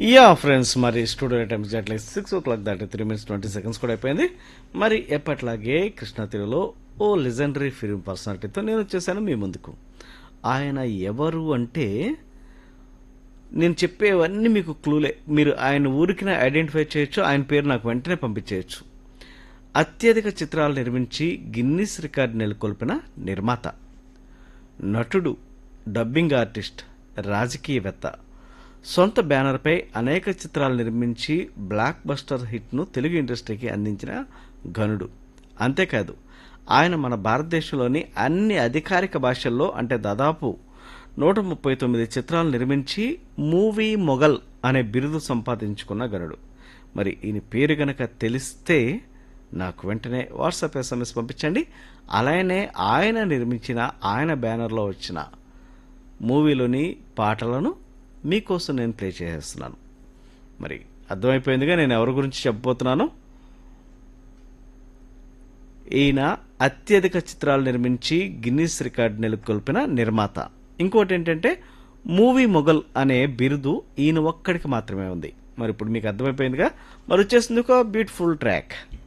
yeah friends మరి studio time exactly six o'clock దాటి three minutes twenty seconds కూడా అయిపోయింది మరి ఎప్పట్లాగే కృష్ణా తెలుగులో ఓ లెజెండరీ ఫిల్మ్ పర్సనాలిటీతో నేను వచ్చేసాను మీ ముందుకు ఆయన ఎవరు అంటే నేను చెప్పేవన్నీ మీకు క్లూలే మీరు ఆయన ఊరికి ఐడెంటిఫై చేయొచ్చు ఆయన పేరు నాకు వెంటనే పంపించేయచ్చు అత్యధిక చిత్రాలు నిర్మించి గిన్నిస్ రికార్డు నెలకొల్పిన నిర్మాత నటుడు డబ్బింగ్ ఆర్టిస్ట్ రాజకీయవేత్త సొంత బ్యానర్పై అనేక చిత్రాలు నిర్మించి బ్లాక్ బస్టర్ హిట్ను తెలుగు ఇండస్ట్రీకి అందించిన ఘనుడు అంతేకాదు ఆయన మన భారతదేశంలోని అన్ని అధికారిక భాషల్లో అంటే దాదాపు నూట ముప్పై తొమ్మిది చిత్రాలు నిర్మించి మూవీ మొఘల్ అనే బిరుదు సంపాదించుకున్న గనుడు మరి ఈయన పేరు గనక తెలిస్తే నాకు వెంటనే వాట్సాప్ ఎస్ఎంఎస్ పంపించండి అలానే ఆయన నిర్మించిన ఆయన బ్యానర్లో వచ్చిన మూవీలోని పాటలను మీకోసం నేను ప్లే చేసేస్తున్నాను మరి అర్థమైపోయిందిగా నేను ఎవరి గురించి చెప్పబోతున్నాను ఈయన అత్యధిక చిత్రాలు నిర్మించి గిన్నీస్ రికార్డు నెలకొల్పిన నిర్మాత ఇంకోటి ఏంటంటే మూవీ మొఘల్ అనే బిరుదు ఈయన ఒక్కడికి మాత్రమే ఉంది మరి ఇప్పుడు మీకు అర్థమైపోయిందిగా మరి వచ్చేసింది ఒక బ్యూటిఫుల్ ట్రాక్